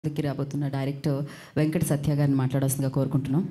దగ్గర రాబోతున్న డైరెక్టర్ వెంకట సత్య గారిని మాట్లాడాల్సిందిగా కోరుకుంటున్నాం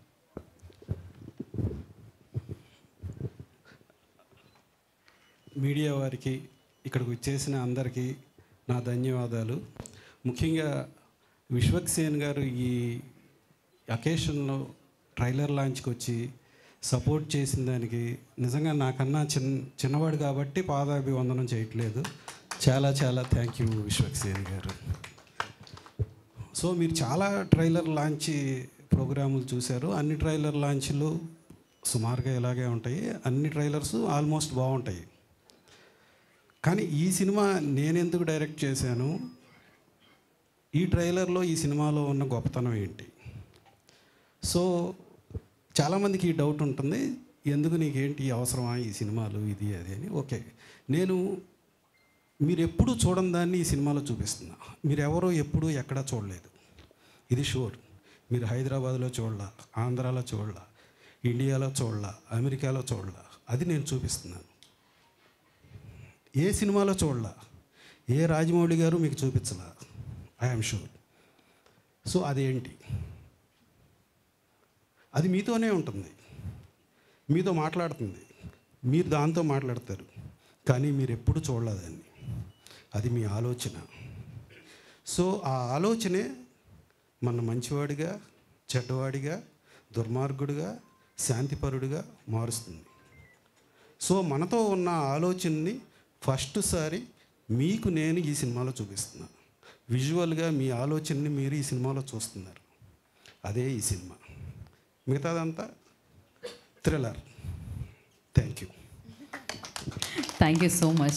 మీడియా వారికి ఇక్కడికి వచ్చేసిన అందరికీ నా ధన్యవాదాలు ముఖ్యంగా విశ్వక్సేన్ గారు ఈ అకేషన్లో ట్రైలర్ లాంచ్కి వచ్చి సపోర్ట్ చేసిన దానికి నిజంగా నాకన్నా చిన్న చిన్నవాడు కాబట్టి పాదాభివందనం చేయట్లేదు చాలా చాలా థ్యాంక్ యూ విశ్వక్సేన్ గారు సో మీరు చాలా ట్రైలర్ లాంచ్ ప్రోగ్రాములు చూశారు అన్ని ట్రైలర్ లాంచ్లు సుమారుగా ఇలాగే ఉంటాయి అన్ని ట్రైలర్స్ ఆల్మోస్ట్ బాగుంటాయి కానీ ఈ సినిమా నేను ఎందుకు డైరెక్ట్ చేశాను ఈ ట్రైలర్లో ఈ సినిమాలో ఉన్న గొప్పతనం ఏంటి సో చాలామందికి ఈ డౌట్ ఉంటుంది ఎందుకు నీకేంటి అవసరమా ఈ సినిమాలు ఇది అది అని ఓకే నేను మీరు ఎప్పుడు చూడని దాన్ని ఈ సినిమాలో చూపిస్తున్నా మీరు ఎవరో ఎప్పుడు ఎక్కడా చూడలేదు ఇది షూర్ మీరు హైదరాబాద్లో చూడలా ఆంధ్రాలో చూడలా ఇండియాలో చూడలా అమెరికాలో చూడలా అది నేను చూపిస్తున్నాను ఏ సినిమాలో చూడలా ఏ రాజమౌళి గారు మీకు చూపించలా ఐఎమ్ షూర్ సో అదేంటి అది మీతోనే ఉంటుంది మీతో మాట్లాడుతుంది మీరు దాంతో మాట్లాడతారు కానీ మీరు ఎప్పుడు చూడలేదాన్ని అది మీ ఆలోచన సో ఆ ఆలోచనే మన మంచివాడిగా చెడ్డవాడిగా దుర్మార్గుడిగా శాంతిపరుడిగా మారుస్తుంది సో మనతో ఉన్న ఆలోచనని ఫస్ట్ సారి మీకు నేను ఈ సినిమాలో చూపిస్తున్నా విజువల్గా మీ ఆలోచనని మీరు ఈ సినిమాలో చూస్తున్నారు అదే ఈ సినిమా మిగతాదంతా thriller thank you thank you so much